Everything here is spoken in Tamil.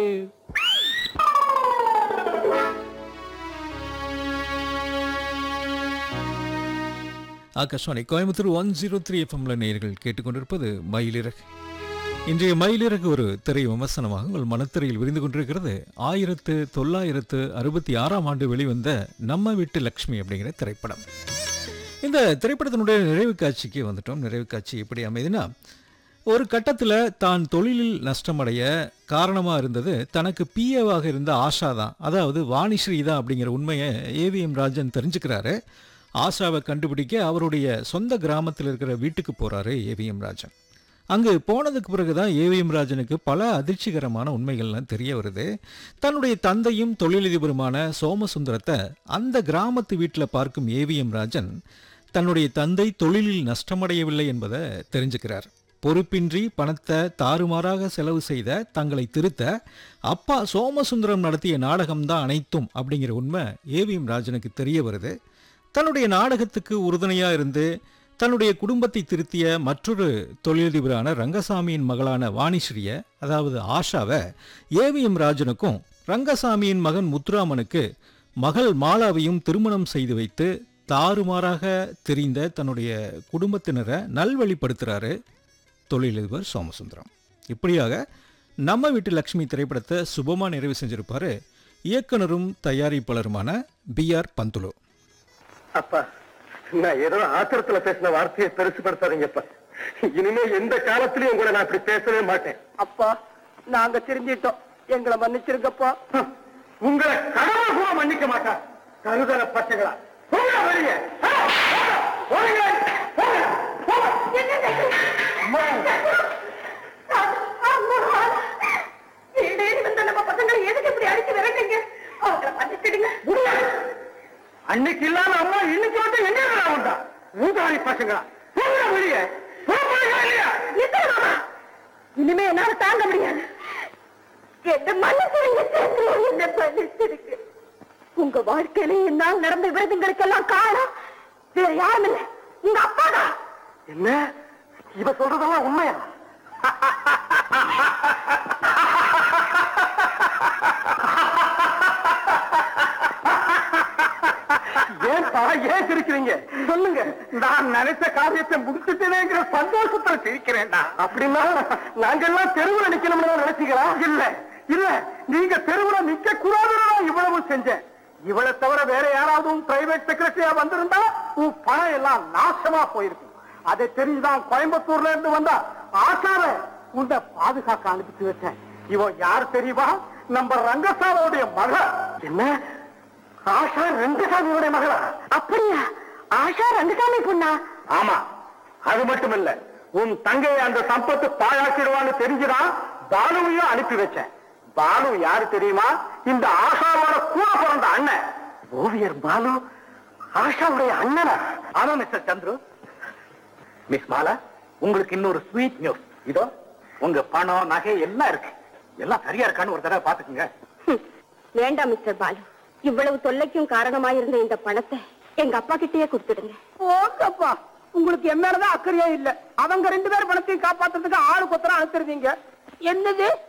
Akashvani Coimbatore one zero three எஃப்எம்ல நேயர்கள் கேட்டுக்கொண்டிருப்பது மயிலிறகு இன்றைய மயிலிறகு ஒரு திரை விமர்சனமாக உங்கள் மனத்திரையில் விரிந்து கொண்டிருக்கிறது ஆயிரத்து தொள்ளாயிரத்து அறுபத்தி ஆறாம் ஆண்டு வெளிவந்த நம்ம வீட்டு லக்ஷ்மி அப்படிங்கிற திரைப்படம் இந்த திரைப்படத்தினுடைய நிறைவு காட்சிக்கு வந்துட்டோம் நிறைவு காட்சி எப்படி அமைதுன்னா ஒரு கட்டத்தில் தான் தொழிலில் நஷ்டமடைய காரணமாக இருந்தது தனக்கு பிஏவாக இருந்த ஆஷா தான் அதாவது வாணிஸ்ரீ தான் அப்படிங்கிற உண்மையை ஏவிஎம் ராஜன் தெரிஞ்சுக்கிறாரு ஆஷாவை கண்டுபிடிக்க அவருடைய சொந்த கிராமத்தில் இருக்கிற வீட்டுக்கு போகிறாரு ஏவிஎம் ராஜன் அங்கு போனதுக்கு பிறகு தான் ஏவிஎம் ராஜனுக்கு பல அதிர்ச்சிகரமான உண்மைகள்லாம் தெரிய வருது தன்னுடைய தந்தையும் தொழிலதிபருமான சோமசுந்தரத்தை அந்த கிராமத்து வீட்டில் பார்க்கும் ஏவிஎம் ராஜன் தன்னுடைய தந்தை தொழிலில் நஷ்டமடையவில்லை என்பதை தெரிஞ்சுக்கிறார் பொறுப்பின்றி பணத்தை தாறுமாறாக செலவு செய்த தங்களை திருத்த அப்பா சோமசுந்தரம் நடத்திய நாடகம்தான் அனைத்தும் அப்படிங்கிற உண்மை ஏவிஎம் ராஜனுக்கு தெரிய வருது தன்னுடைய நாடகத்துக்கு உறுதுணையாக இருந்து தன்னுடைய குடும்பத்தை திருத்திய மற்றொரு தொழிலதிபரான ரங்கசாமியின் மகளான வாணிஸ்ரீய அதாவது ஆஷாவை ஏவிஎம் ராஜனுக்கும் ரங்கசாமியின் மகன் முத்துராமனுக்கு மகள் மாலாவையும் திருமணம் செய்து வைத்து தாறுமாறாக தெரிந்த தன்னுடைய குடும்பத்தினரை நல்வழிப்படுத்துகிறாரு தொழிலதிபர் சோமசுந்தரம் இப்படியாக நம்ம வீட்டு லக்ஷ்மி திரைப்படத்தை சுபமா நிறைவு செஞ்சிருப்பாரு இயக்குனரும் தயாரிப்பாளருமான பி ஆர் பந்துலு அப்பா நான் ஏதோ ஆத்திரத்துல பேசின வார்த்தையை பெருசுபடுத்தாதீங்கப்பா இனிமே எந்த காலத்திலயும் கூட நான் இப்படி பேசவே மாட்டேன் அப்பா நாங்க தெரிஞ்சிட்டோம் எங்களை மன்னிச்சிருங்கப்பா ஹம், உங்களை கடவுள் கூட மன்னிக்க மாட்டா கருதல பச்சைகளா போங்க வெளியே ஆ, போங்க, போங்க, போங்க, போங்க. அம்மா, முடியாது. அன்னைக்கு இல்லாம அம்மா இன்னைக்கு வந்து எங்க உண்டா ஊதாரி பசங்களா போங்க வெளியே போங்க இல்லையா இனிமே என்னால தாங்க முடியாது என்ன மன்னிச்சிருங்க என்ன மன்னிச்சிருக்கு உங்க வாழ்க்கையில என்னால் நடந்த விரதங்களுக்கெல்லாம் காரணம் வேற யாரும் இல்ல உங்க அப்பா தான் என்ன இவ சொல்றதெல்லாம் உண்மையா ஏன்பா ஏன் சிரிக்கிறீங்க சொல்லுங்க நான் நினைச்ச காரியத்தை முடிச்சுட்டேனேங்கிற சந்தோஷத்துல சிரிக்கிறேன் அப்படின்னா நாங்கெல்லாம் தெருவுல நிக்கணும்னு நினைச்சீங்களா இல்ல இல்ல நீங்க தெருவுல நிக்க கூடாதுன்னு இவ்வளவு செஞ்சேன் இவளை தவிர வேற யாராவது பிரைவேட் செக்ரட்டரியா வந்திருந்தா உன் பணம் எல்லாம் நாசமா போயிருக்கும் அதை தெரிஞ்சுதான் கோயம்புத்தூர்ல இருந்து வந்தா ஆசார உன்னை பாதுகாக்க அனுப்பிச்சு வச்சேன் இவன் யார் தெரியுமா நம்ம ரங்கசாமியோடைய மக என்ன ஆஷா ரங்கசாமியோடைய மகளா அப்படியா ஆஷா ரங்கசாமி பொண்ணா ஆமா அது மட்டும் இல்ல உன் தங்கையை அந்த சம்பத்து பாழாக்கிடுவான்னு தெரிஞ்சுதான் பாலுவையும் அனுப்பி வச்சேன் பாலு யாரு தெரியுமா இந்த ஆஷாவோட கூட பிறந்த அண்ணன் ஓவியர் பாலு ஆஷாவுடைய அண்ணனா ஆமா மிஸ்டர் சந்துரு மிஸ் மாலா உங்களுக்கு இன்னொரு ஸ்வீட் நியூஸ் இதோ உங்க பணம் நகை எல்லாம் இருக்கு எல்லாம் சரியா இருக்கான்னு ஒரு தடவை பாத்துக்குங்க ஹம், வேண்டாம் மிஸ்டர் பாலு இவ்வளவு தொல்லைக்கும் காரணமாயிருந்த இந்த பணத்தை எங்க அப்பா கிட்டயே கொடுத்துடுங்க ஓகப்பா உங்களுக்கு என் மேலதான் அக்கறையே இல்ல அவங்க ரெண்டு பேரும் பணத்தையும் காப்பாத்துறதுக்கு ஆளு கொத்தரம் அனுப்பிருந்தீங்க என்னது